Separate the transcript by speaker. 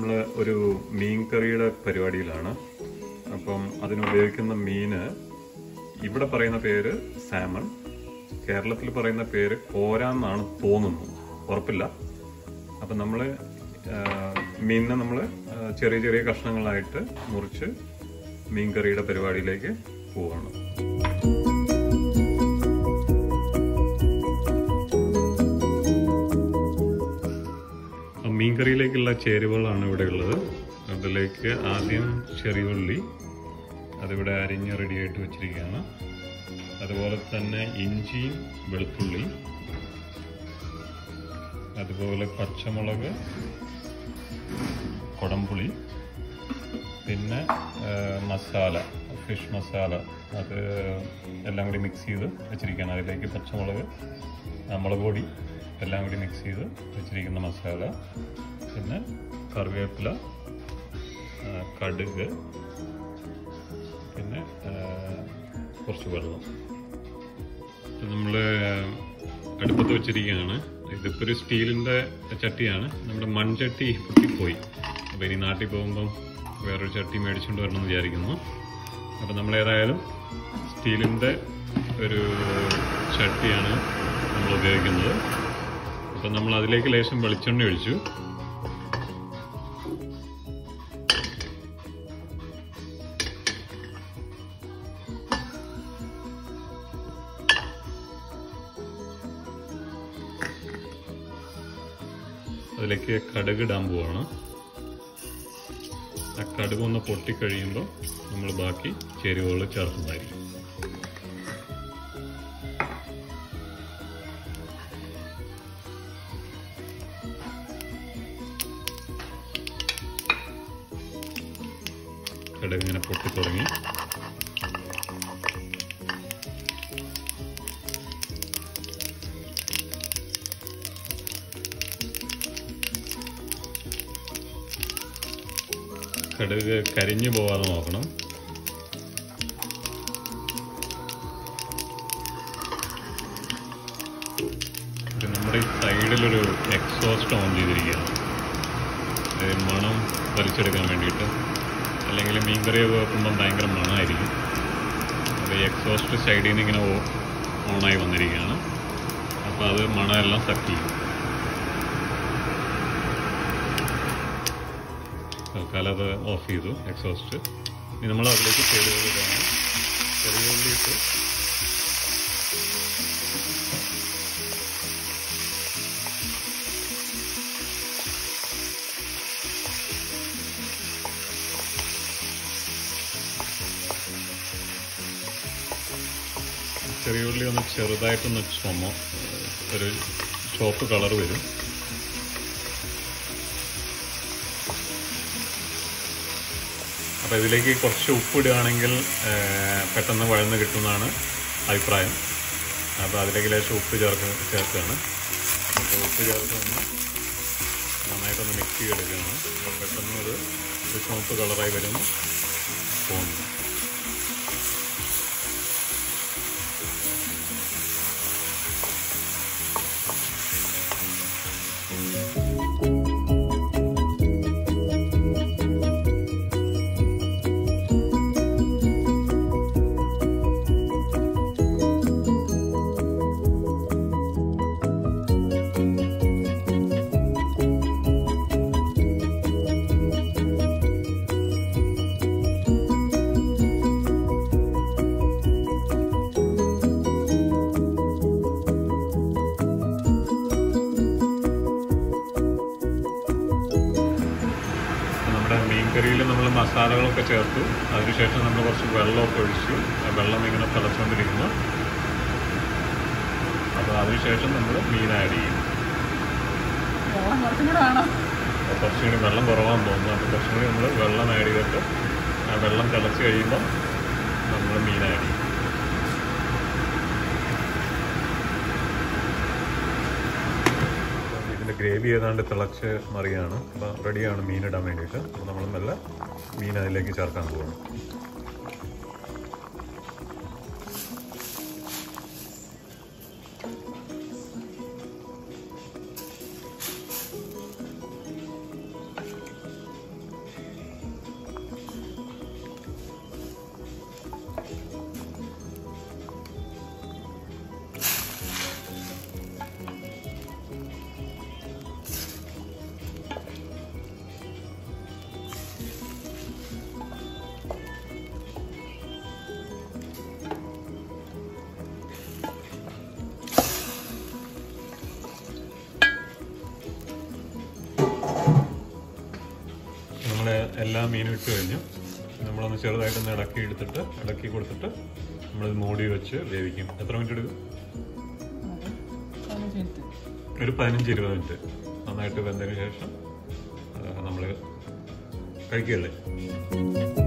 Speaker 1: നമ്മൾ ഒരു മീൻ കറിയുടെ പരിപാടിയിലാണ് അപ്പം അതിനുപയോഗിക്കുന്ന മീന് ഇവിടെ പറയുന്ന പേര് സാമൺ കേരളത്തിൽ പറയുന്ന പേര് കോര എന്നാണ് തോന്നുന്നു ഉറപ്പില്ല അപ്പം നമ്മൾ മീനിനെ നമ്മൾ ചെറിയ ചെറിയ കഷ്ണങ്ങളായിട്ട് മുറിച്ച് മീൻ കറിയുടെ പരിപാടിയിലേക്ക് പോവാണ് അപ്പം മീൻ കറിയിലേക്കുള്ള ചേരുവകളാണ് ഇവിടെ ഉള്ളത് അതിലേക്ക് ആദ്യം ചെറിയുള്ളി അതിവിടെ അരിഞ്ഞ് റെഡിയായിട്ട് വെച്ചിരിക്കുകയാണ് അതുപോലെ തന്നെ ഇഞ്ചിയും വെളുത്തുള്ളിയും അതുപോലെ പച്ചമുളക് കുടംപുളി പിന്നെ ആ, മസാല ഫിഷ് മസാല അത് എല്ലാം കൂടി മിക്സ് ചെയ്ത് വെച്ചിരിക്കുകയാണ് അതിലേക്ക് പച്ചമുളക് ആ, മുളക് പൊടി എല്ലാം കൂടി മിക്സ് ചെയ്ത് വെച്ചിരിക്കുന്ന മസാല പിന്നെ കറിവേപ്പില ആ, കടുക് പിന്നെ ആ, കുറച്ച് വെള്ളം നമ്മൾ അടുപ്പത്ത് വെച്ചിരിക്കുകയാണ് ഇതിപ്പോൾ ഒരു സ്റ്റീലിൻ്റെ ചട്ടിയാണ് നമ്മുടെ മൺചട്ടി പൊട്ടിപ്പോയി അപ്പോൾ ഇനി നാട്ടിൽ പോകുമ്പം വേറൊരു ചട്ടി മേടിച്ചുകൊണ്ട് വരണമെന്ന് വിചാരിക്കുന്നു അപ്പോൾ നമ്മൾ ഏതായാലും സ്റ്റീലിൻ്റെ ഒരു ചട്ടിയാണ് നമ്മൾ ഉപയോഗിക്കുന്നത് അപ്പം നമ്മൾ അതിലേക്ക് ലേശം വെളിച്ചെണ്ണ ഒഴിച്ചു അതിലേക്ക് കടുക് ഇടാൻ പോവാണ് ആ കടുക് ഒന്ന് പൊട്ടിക്കഴിയുമ്പോൾ നമ്മൾ ബാക്കി ചേരുവകൾ ചേർക്കുന്നതായിരിക്കും കടുക് ഇങ്ങനെ പൊട്ടി തുടങ്ങി കടുക് കരിഞ്ഞു പോവാതെ നോക്കണം ഇത് നമ്മുടെ ഈ സൈഡിലൊരു എക്സോസ്റ്റ് ഓൺ ചെയ്തിരിക്കുകയാണ് ഇത് മണം വലിച്ചെടുക്കാൻ വേണ്ടിയിട്ട് അല്ലെങ്കിൽ മീൻകറിയൊക്കെ വെക്കുമ്പം ഭയങ്കര മണമായിരിക്കും അത് ഈ എക്സോസ്റ്റ് സൈഡിൽ നിന്ന് ഇങ്ങനെ ഓ- ഓണായി വന്നിരിക്കുകയാണ് അപ്പോൾ അത് മണമെല്ലാം സക്ക് ചെയ്യും തൽക്കാലം അത് ഓഫ് ചെയ്തു എക്സോസ്റ്റ് ഇനി നമ്മൾ അതിലേക്ക് ചേരുവ ഇതാണ് ചെറിയ ഉള്ളി ഇട്ട് ചെറിയ ഉള്ളി ഒന്ന് ചെറുതായിട്ടൊന്ന് ചുമ ഒരു ചോപ്പ് കളർ വരും അപ്പോൾ ഇതിലേക്ക് കുറച്ച് ഉപ്പ് ഇടുകയാണെങ്കിൽ ഏഹ്, പെട്ടെന്ന് വഴന്ന് കിട്ടുമെന്നാണ് അഭിപ്രായം അപ്പോൾ അതിലേക്ക് ലേശം ഉപ്പ് ചേർക്ക് ചേർക്കുകയാണ് അപ്പോൾ ഉപ്പ് ചേർത്ത് ഒന്ന് നന്നായിട്ടൊന്ന് മിക്സ് ചെയ്തെടുക്കുകയാണ് അപ്പോൾ പെട്ടെന്ന് ഒരു ഒരു ചുവപ്പ് കളറായി വരുന്നു തോന്നുന്നു നമ്മുടെ മീൻ കറിയിൽ നമ്മൾ മസാലകളൊക്കെ ചേർത്തു അതിനുശേഷം നമ്മൾ കുറച്ച് വെള്ളമൊക്കെ ഒഴിച്ചു ആ വെള്ളം ഇങ്ങനെ തിളച്ചുകൊണ്ടിരിക്കുന്നു അപ്പോൾ അതിനുശേഷം നമ്മൾ മീൻ ആഡ് ചെയ്യും
Speaker 2: വെള്ളം കുറച്ചും കൂടെ വേണം
Speaker 1: അപ്പോൾ കുറച്ചും കൂടി വെള്ളം കുറവാന്ന് തോന്നുന്നു അപ്പോൾ കുറച്ചും കൂടി നമ്മൾ വെള്ളം ആഡ് ചെയ്തിട്ട് ആ വെള്ളം തിളച്ച് കഴിയുമ്പോൾ നമ്മൾ മീൻ ആഡ് ചെയ്യും ഇതിൻ്റെ ഗ്രേവി ഏതാണ്ട് തിളച്ച് മറിയാണ് അപ്പോൾ റെഡിയാണ് മീൻ ഇടാൻ വേണ്ടിയിട്ട് അപ്പോൾ നമ്മൾ മെല്ലെ മീൻ അതിലേക്ക് ചേർക്കാൻ പോകണം എല്ലാ മീനും ഇട്ട് കഴിഞ്ഞു നമ്മളൊന്ന് ചെറുതായിട്ടൊന്ന് ഇളക്കി എടുത്തിട്ട് ഇളക്കി കൊടുത്തിട്ട് നമ്മളിത് മൂടി വെച്ച് വേവിക്കും എത്ര മിനിറ്റ് എടുക്കും
Speaker 2: അത് പതിനഞ്ച് മിനിറ്റ്
Speaker 1: ഒരു പതിനഞ്ച് ഇരുപത് മിനിറ്റ് നന്നായിട്ട് വെന്തതിന് ശേഷം നമ്മൾ കഴിക്കുകയല്ലേ